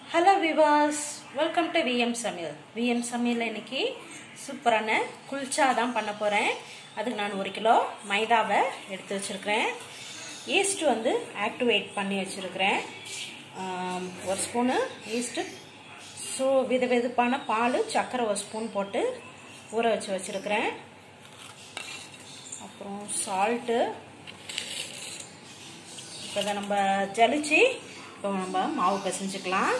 hello விவாஸ் welcome to VM Samayal VM Samayal இன்னைக்கு சூப்பரான குல்ச்சா தான் பண்ண போகிறேன் அதுக்கு நான் ஒரு கிலோ மைதாவை எடுத்து வச்சுருக்கிறேன் ஈஸ்ட் வந்து ஆக்டிவேட் பண்ணி வச்சுருக்கிறேன் ஒரு ஸ்பூனு ஈஸ்ட்டு ஸோ வித வெதுப்பான பால் சர்க்கரை ஒரு ஸ்பூன் போட்டு ஊற வச்சு வச்சுருக்கிறேன் அப்புறம் சால்ட்டு இப்போ இதை நம்ம ஜலிச்சு இப்போ நம்ம மாவு பிசைஞ்சுக்கலாம்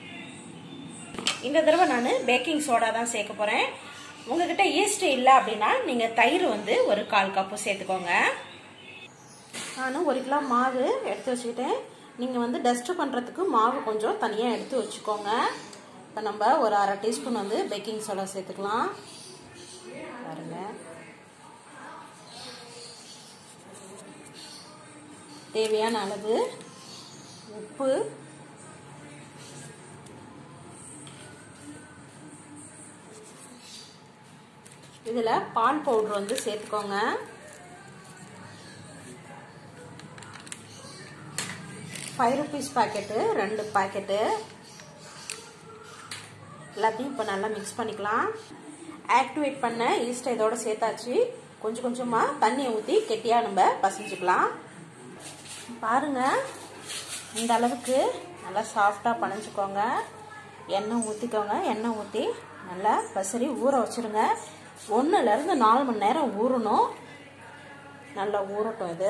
இந்த தடவை நான் பேக்கிங் சோடா தான் சேர்க்க போகிறேன் உங்ககிட்ட ஈஸ்ட் இல்லை அப்படின்னா நீங்கள் தயிர் வந்து ஒரு கால் கப்பு சேர்த்துக்கோங்க நான் ஒரு கிலோ மாவு எடுத்து வச்சுக்கிட்டேன் நீங்கள் வந்து டஸ்ட்டு பண்ணுறதுக்கு மாவு கொஞ்சம் தனியாக எடுத்து வச்சுக்கோங்க இப்போ நம்ம ஒரு அரை டீஸ்பூன் வந்து பேக்கிங் சோடா சேர்த்துக்கலாம் பாருங்கள் தேவையான அளவு உப்பு இதில் பால் பவுடர் வந்து சேர்த்துக்கோங்க ஃபைவ் ருபீஸ் பாக்கெட்டு ரெண்டு பாக்கெட்டு எல்லாத்தையும் இப்போ நல்லா மிக்ஸ் பண்ணிக்கலாம் ஆக்டிவேட் பண்ண ஈஸ்ட்டை இதோட சேர்த்தாச்சு கொஞ்சம் கொஞ்சமாக தண்ணியை ஊற்றி கெட்டியாக நம்ம பசைஞ்சுக்கலாம் பாருங்க இந்த அளவுக்கு நல்லா சாஃப்டாக பனைஞ்சுக்கோங்க எண்ணெய் ஊற்றிக்கோங்க எண்ணெய் ஊற்றி நல்லா பசரி ஊற வச்சுருங்க ஒன்றுலேருந்து நாலு மணி நேரம் ஊறணும் நல்லா ஊறட்டும் இது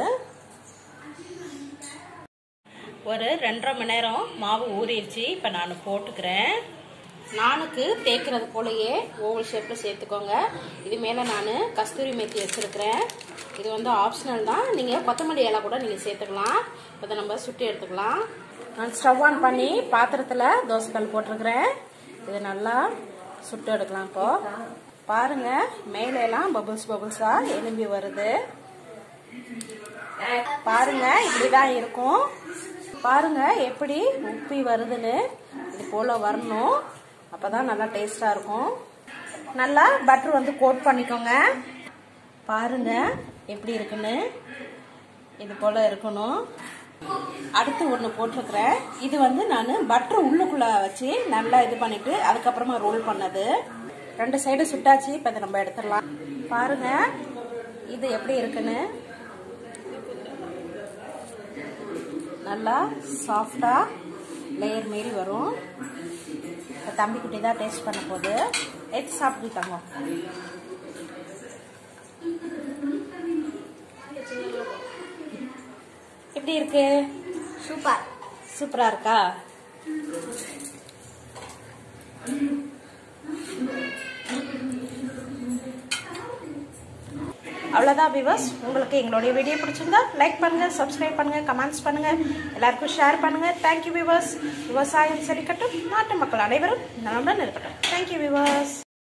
ஒரு ரெண்டரை மணி நேரம் மாவு ஊறிடுச்சு இப்போ நான் போட்டுக்கிறேன் நானுக்கு தேய்க்கிறது போலயே ஓவல் ஷேப்பில் சேர்த்துக்கோங்க இது மேலே நான் கஸ்தூரி மேத்தி வச்சுருக்கிறேன் இது வந்து ஆப்ஷனல் தான் நீங்கள் கொத்தமல்லி இலை கூட நீங்கள் சேர்த்துக்கலாம் இதை நம்ம சுட்டி எடுத்துக்கலாம் நான் ஸ்டவ் ஆன் பண்ணி பாத்திரத்தில் தோசைக்கல் போட்டிருக்கிறேன் இது நல்லா சுட்டு எடுக்கலாம் இப்போ பாருங்க மேலெல்லாம் பபுள்ஸ் பபுள்ஸாக எலும்பி வருது பாருங்க இப்படிதான் இருக்கும் பாருங்க எப்படி உப்பி வருதுன்னு இது போல வரணும் அப்பதான் நல்லா டேஸ்டா இருக்கும் நல்லா பட்டர் வந்து கோட் பண்ணிக்கோங்க பாருங்க எப்படி இருக்குன்னு இது போல இருக்கணும் அடுத்து ஒன்று போட்டிருக்கிறேன் இது வந்து நான் பட்டர் உள்ளுக்குள்ள வச்சு நல்லா இது பண்ணிட்டு அதுக்கப்புறமா ரோல் பண்ணது ரெண்டு சைடு சுட்டாச்சு இப்போ இதை நம்ம எடுத்துடலாம் பாருங்க இது எப்படி இருக்குன்னு நல்லா சாஃப்டாக லேயர் மாரி வரும் இப்போ தம்பி குட்டி தான் டேஸ்ட் பண்ண போது எடுத்து சாப்பிட்டு தங்க எப்படி இருக்கு சூப்பர் சூப்பரா இருக்கா அவ்வளோதான் விவர்ஸ் உங்களுக்கு எங்களுடைய வீடியோ பிடிச்சிருந்தா லைக் பண்ணுங்க சப்ஸ்கிரைப் பண்ணுங்க கமெண்ட்ஸ் பண்ணுங்க எல்லாருக்கும் ஷேர் பண்ணுங்க தேங்க்யூ விவர்ஸ் விவசாயம் சரிக்கட்டும் நாட்டு மக்கள் அனைவரும் நலமுடன் இருக்கட்டும் தேங்க்யூ விவர்ஸ்